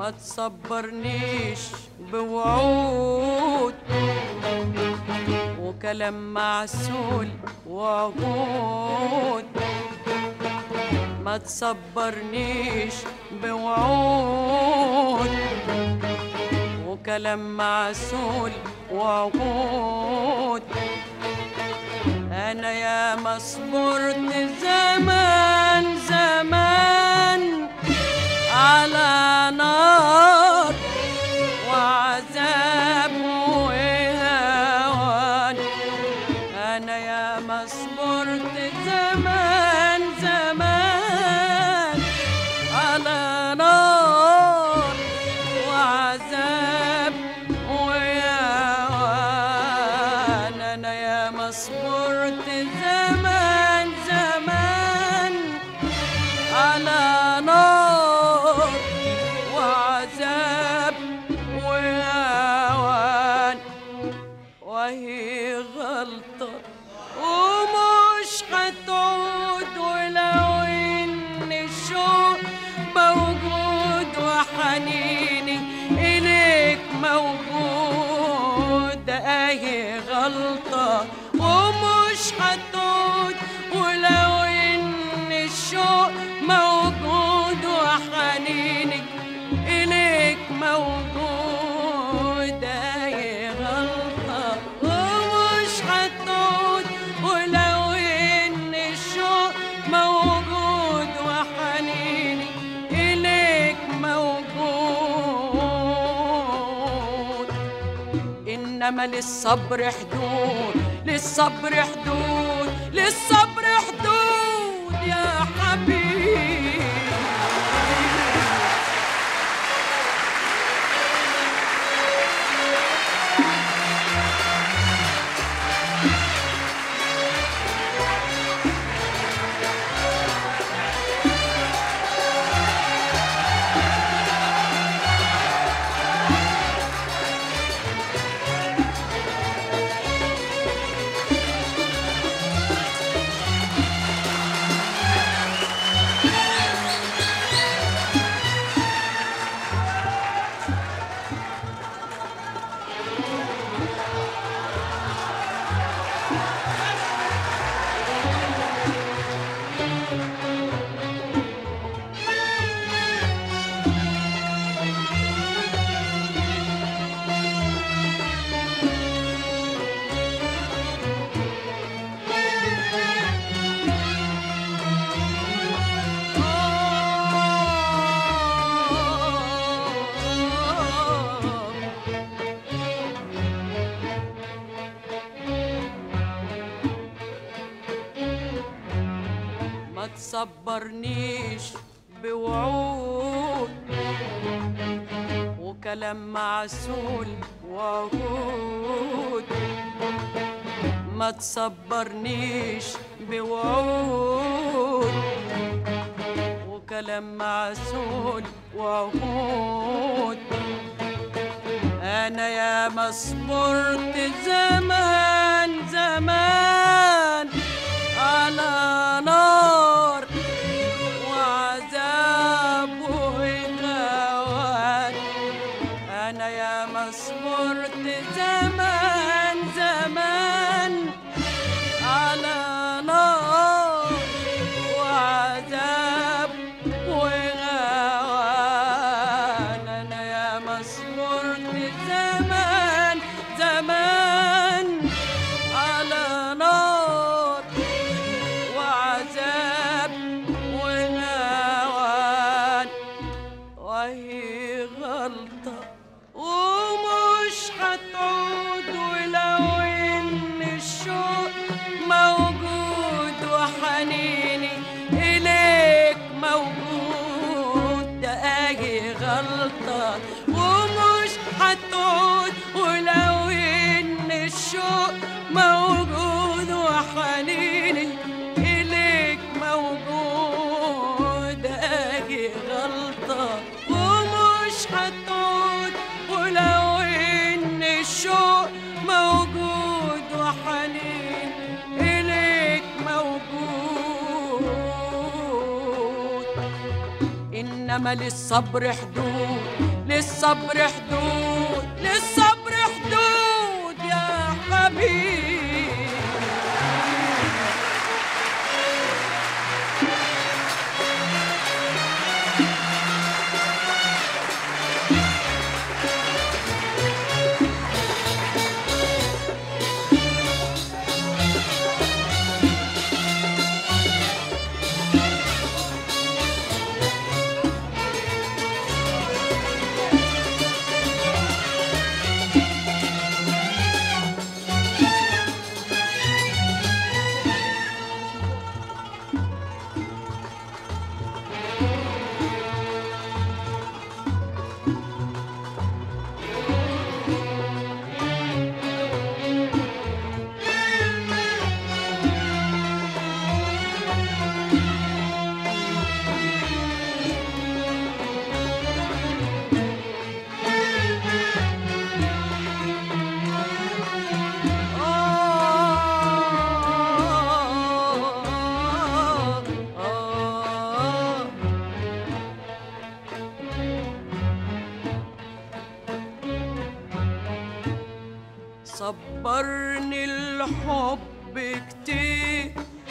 ما تصبرنيش بوعود وكلام معسول وعهود ما تصبرنيش بوعود وكلام معسول وعهود انا يا ما صبرت زمان زمان على نار وعذاب وهوان انا يا ما صبرت زمان زمان على نار وعذاب وهوان انا يا ما صبرت زمان زمان على نار وعذاب وهوان وهي غلطة ومش هتعود ولو إن الشوق موجود وحنيني إليك موجود أهي غلطة ومش هتعود ولو إن الشوق موجود وحنيني إليك موجود أهي غلطة ومش هتعود ولو إن الشوق موجود وحنيني إليك موجود إنما للصبر حدود للصبر حدود للصبر حدود يا حبيبي ما تصبرنيش بوعود وكلام معسول وعهود ما تصبرنيش بوعود وكلام معسول وعهود انا يا ما صبرت زمان زمان على نار وعذاب وهوان انا يا ما صبرت زمان زمان على نار وعذاب وهوان انا يا ما صبرت زمان زمان على نار وعذاب وهوان وهي غلطة ومش هتعود ولو إن الشوق موجود وحنيني إليك موجود ده أهي غلطة ومش هتعود ولو إن الشوق موجود وحنيني إليك موجود أهي غلطة ومش هتعود ولو إن الشوق موجود وحنين إليك موجود إنما للصبر حدود للصبر حدود للصبر حدود يا حبيبي آه آه صبرني الحب كتير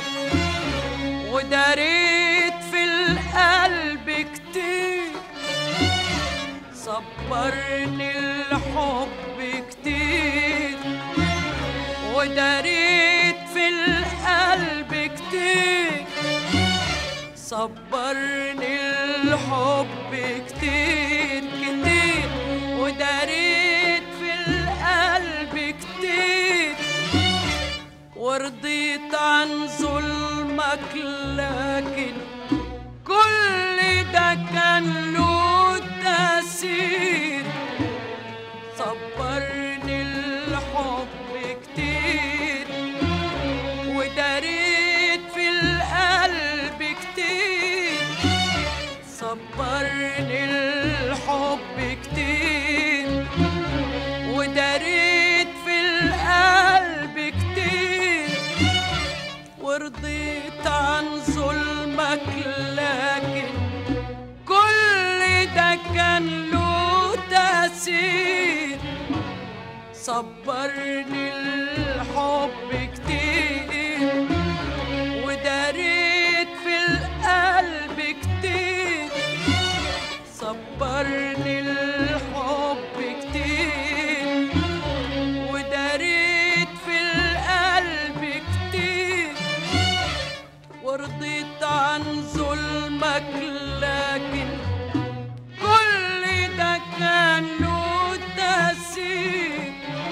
وداريت في القلب كتير صبرني الحب كتير وداريت في القلب كتير صبرني الحب كتير كتير وداريت في القلب كتير ورضيت عن ظلمك لكن كل ده كان له تأثير صبرني الحب كتير وداريت في القلب كتير صبرني الحب كتير وداريت في القلب كتير ورضيت عن ظلمك لكن كل ده كان له تأثير صبرني الحب كتير وداريت في القلب كتير صبرني الحب كتير وداريت في القلب كتير ورضيت عن ظلمك لكن كل ده كان له تأثير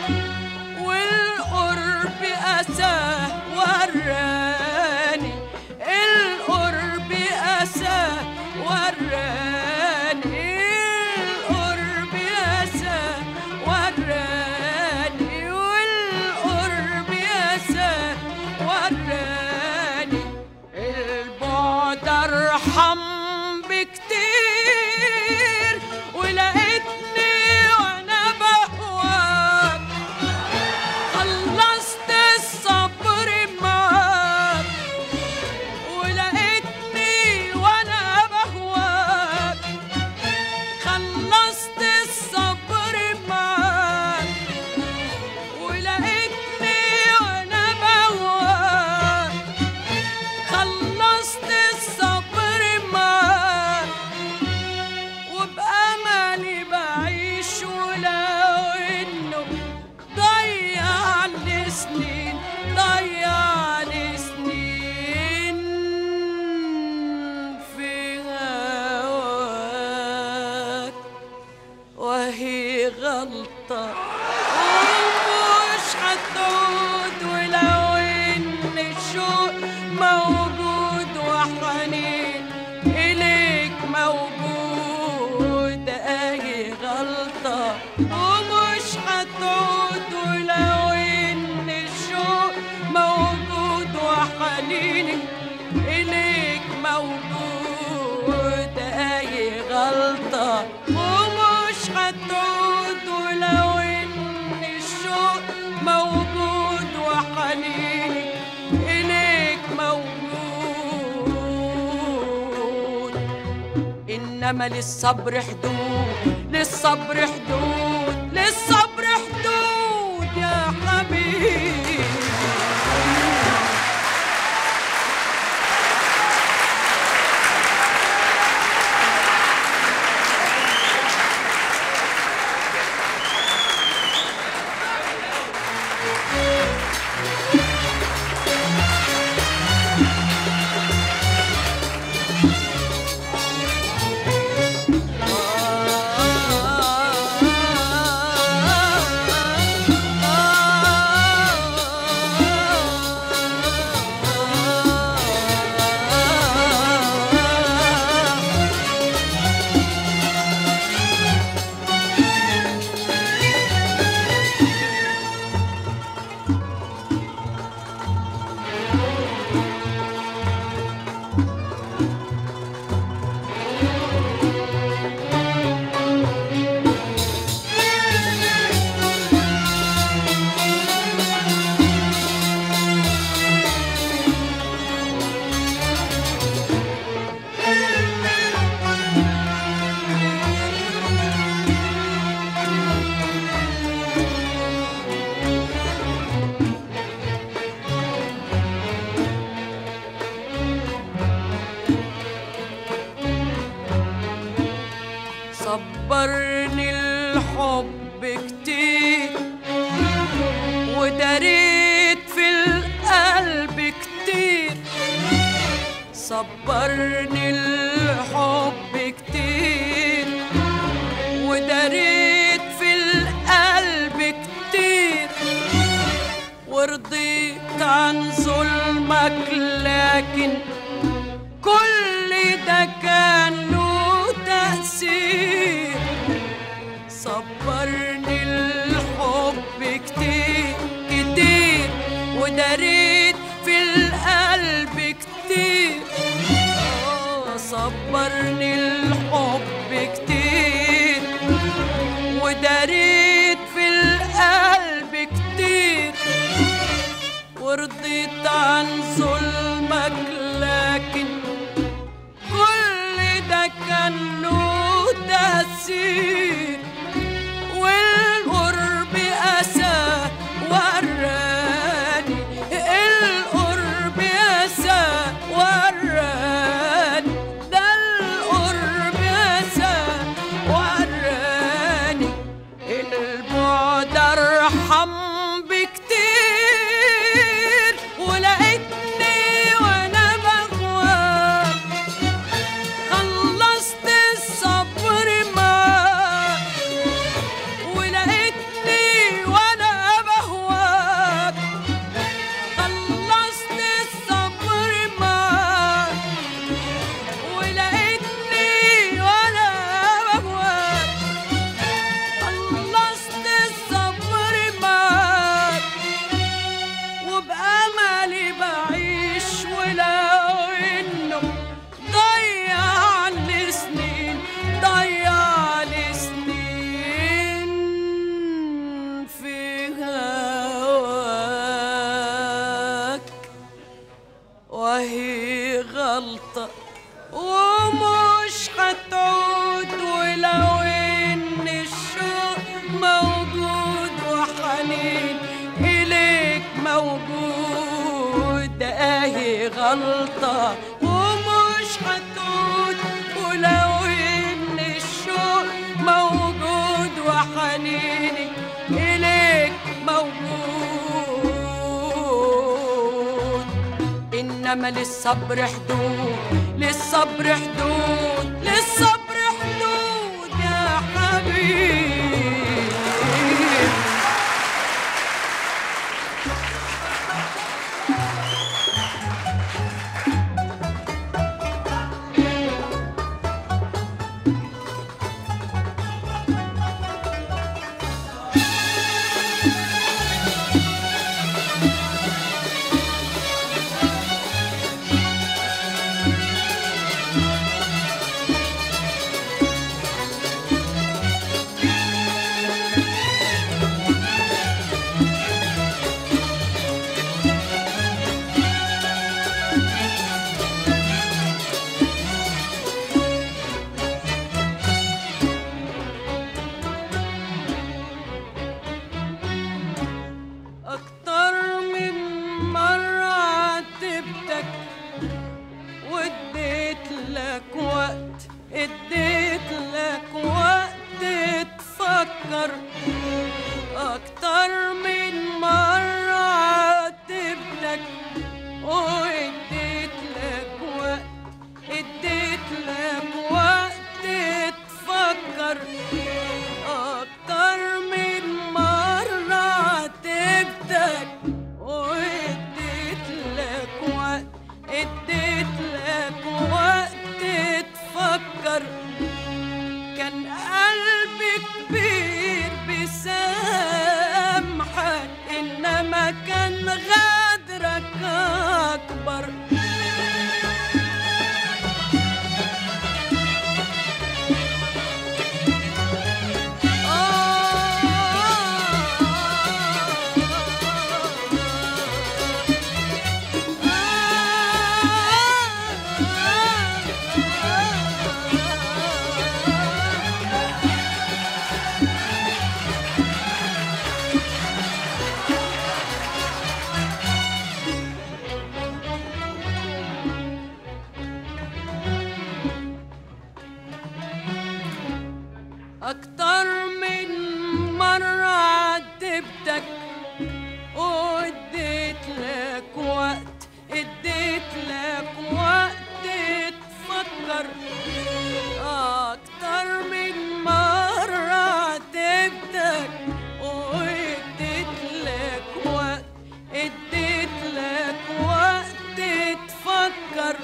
والقرب أساه وراني القرب أساه وراني القرب أساه وراني والقرب أساه وراني البعد أرحم بكتير ولقيتني وأنا بهواك خلصت الصبر معاك ولقيتني وانا بهواك خلصت الصبر معاك ولقيتني وانا بهواك خلصت الصبر معاك وبأملي بعيش ولو إنه ضيعني سنين ضيعني سنين في هواك وهي غلطة ومش هتعود ولو إن الشوق موجود وحنين إليك موجود أهي غلطة ومش هتعود ولو إن الشوق موجود وحنيني إليك موجود أهي غلطة ومش هتعود ولو إن الشوق موجود وحنيني إليك موجود إنما للصبر حدود للصبر حدود للصبر حدود يا حبيبي صبرني الحب كتير وداريت في القلب كتير صبرني الحب كتير وداريت في القلب كتير ورضيت عن ظلمك لكن كل ده كان له تأثير صبرني الحب كتير كتير وداريت في القلب كتير آه، صبرني الحب كتير وداريت في القلب كتير ورضيت عن ظلمك لكن كل ده كان له تأثير والقرب أسى وراني القرب أسى وراني ده القرب أسى وراني البعد أرحم بكتير ولقيتني وأنا بغواك خلصت الصبر معاك ولقيتني وانا بهواك خلصت الصبر معاك ولقيتني وانا بهواك خلصت الصبر معاك وبأملي بعيش ولو إنه ضيع لي سنين ضيع لي سنين في هواك وهي غلطة ومش هتعود ولو إن الشوق موجود وحنين إليك موجود أهي غلطة ومش هتعود ولو إن الشوق موجود وحنيني إليك موجود إنما للصبر حدود للصبر حدود للصبر حدود يا حبيبي إنما كان غدرك أكبر أكتر من مرة عاتبتك واديت لك وقت اديت لك وقت تفكر أكتر من مرة عاتبتك واديت لك وقت اديت لك وقت تفكر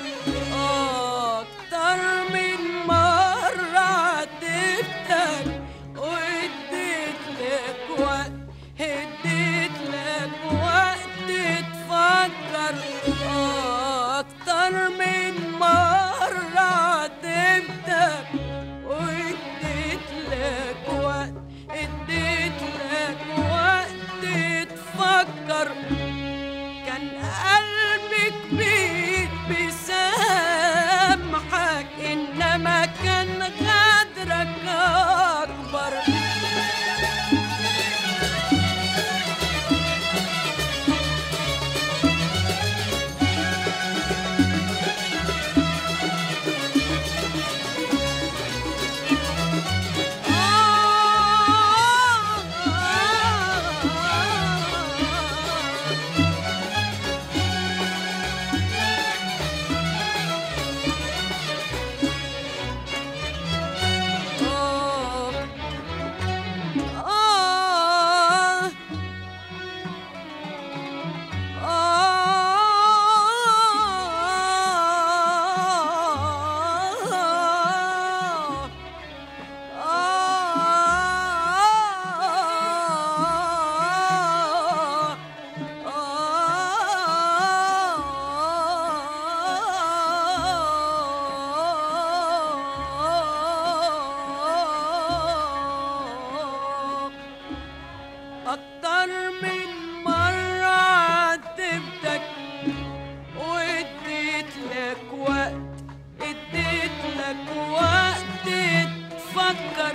أكتر من مرة عاتبتك واديت لك وقت اديت لك وقت تفكر أكتر من مرة عاتبتك واديت لك وقت اديت لك وقت تفكر كان قلبي كبير بيسامحك انما كان غدرك اكبر أكتر من مرة عاتبتك واديت لك وقت اديت لك وقت تفكر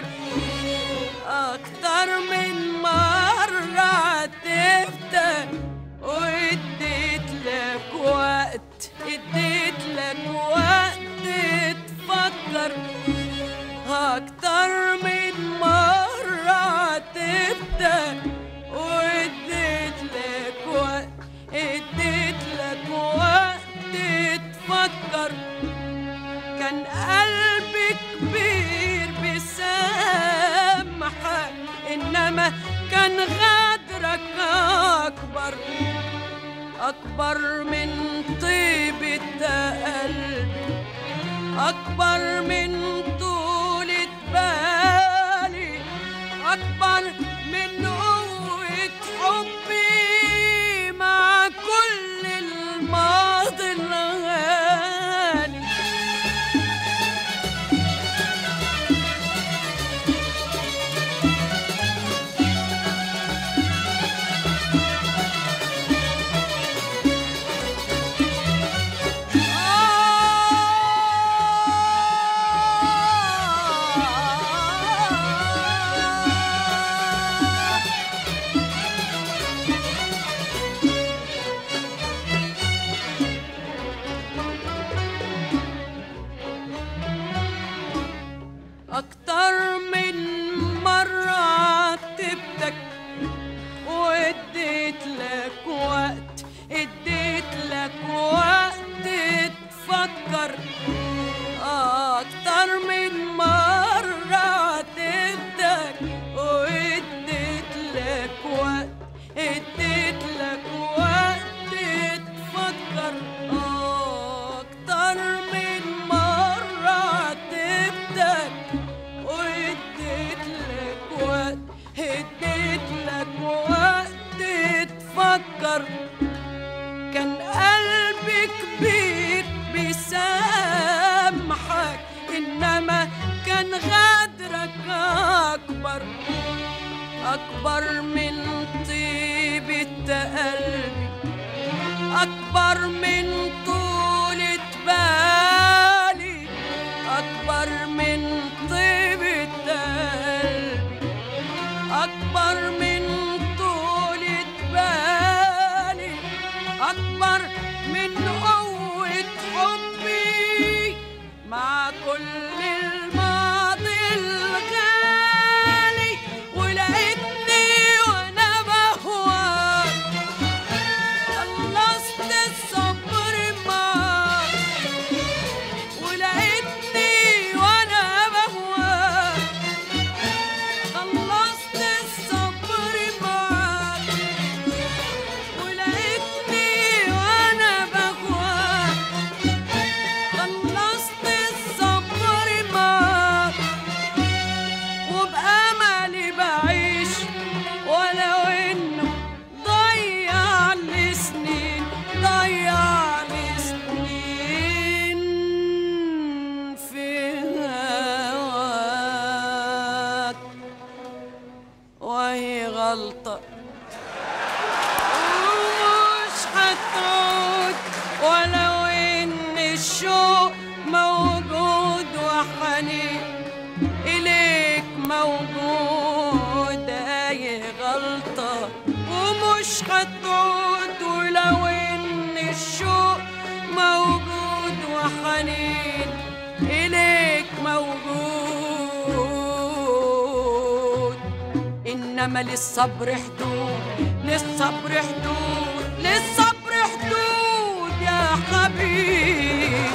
أكتر من مرة عاتبتك واديت لك وقت اديت لك وقت تفكر أكتر من مرة عاتبتك واديت لك وقت اديت لك وقت تفكر كان قلبي كبير بيسامحك انما كان غدرك اكبر اكبر من طيبة قلبي أكبر من طولة بالي أكبر من قوة حبي مع كل الماضي الغالي آه صغر كان قلبي كبير بيسامحك إنما كان غدرك أكبر أكبر من طيبة قلبي أكبر من طولة بالي أكبر من طيبة قلبي أكبر من طولة بالي أكبر من قوة حبي مع كل الماضي الغالي ولقيتني وأنا بهواك خلصت الصبر معاك ولقيتني وأنا بهواك خلصت الصبر معاك ولقيتني وانا بهواك خلصت الصبر معاك وبأملي بعيش ولو انه ضيع لي سنين ضيع لي سنين في هواك وهي غلطة ومش هتعود ولو ان الشوق موجود وحنين إليك موجود أي غلطة ومش هتعود ولو إن الشوق موجود وحنين إليك موجود إنما للصبر حدود للصبر حدود للصبر حدود يا حبيبي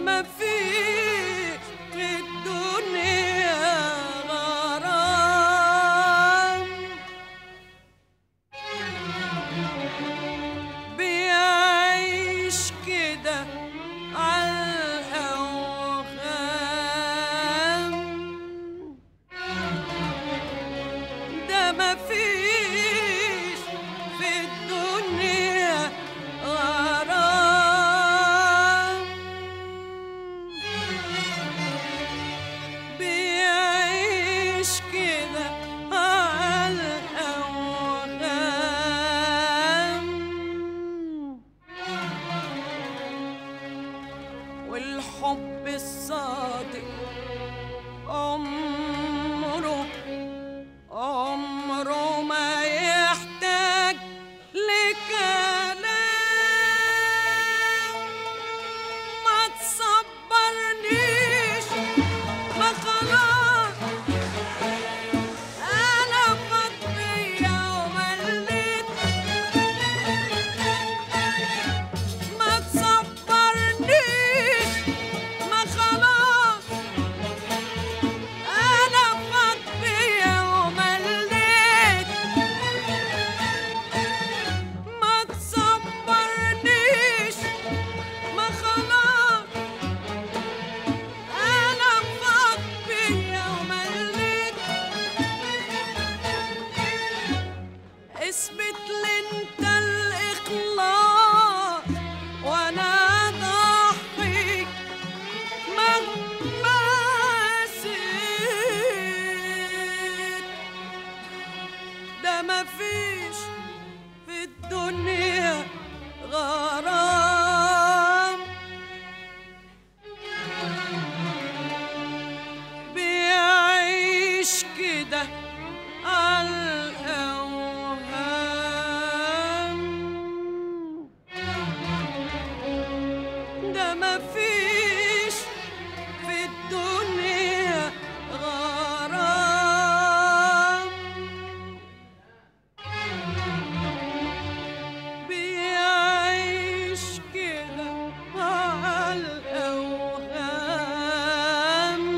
ما فيش في الدنيا غرام بيعيش كده عالأوهام ده ما فيش في الدنيا غرام بيعيش كده عالأوهام والحب الصادق عمره عمره ما يحتاج لكلام ما تصبرنيش ما خلاص انا فاضية ومليت ما تصبرنيش ما خلاص انا فاضية ومليت ما تصبرنيش ما خلاص انا فاضية ومليت اثبت لي انت الاخلاص وانا ضحيك مهما سيت ده مفيش في الدنيا غرام بيعيش كده عالأوهام ده مفيش في الدنيا غرام بيعيش كده عالأوهام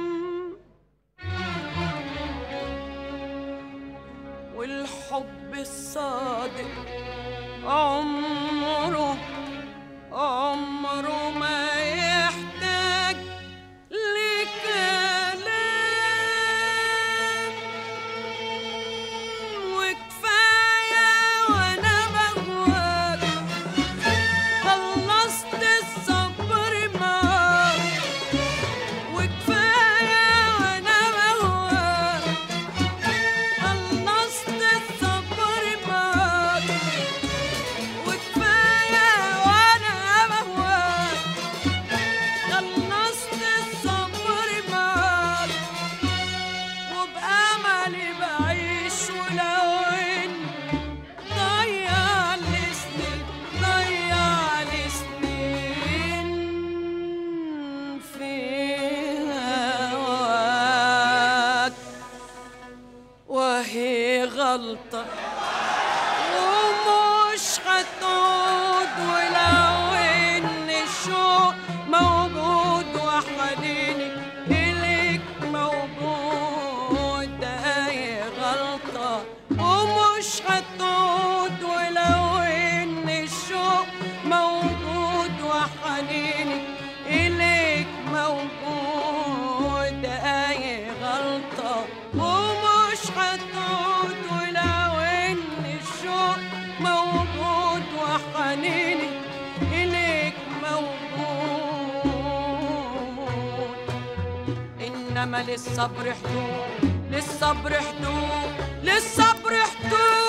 والحب الصادق عمره عمره ما يحتاج لكلام وكفاية وانا بهواك خلصت الصبر معاك وكفاية وانا بهواك خلصت الصبر معاك وكفاية وانا بهواك خلصت الصبر معاك وبأملي بعيش ولو إن ضيع لي سنين ضيع لي سنين في هواك وهي غلطة ومش هتعود ولو ان الشوق موجود وحنيني اليك موجود ده هي غلطة ومش هتعود ولو ان الشوق موجود وحنيني اليك موجود ده هي غلطة ومش هتعود ولو ان الشوق موجود وحنيني إليك موجود إنما للصبر حدود للصبر حدود للصبر حدود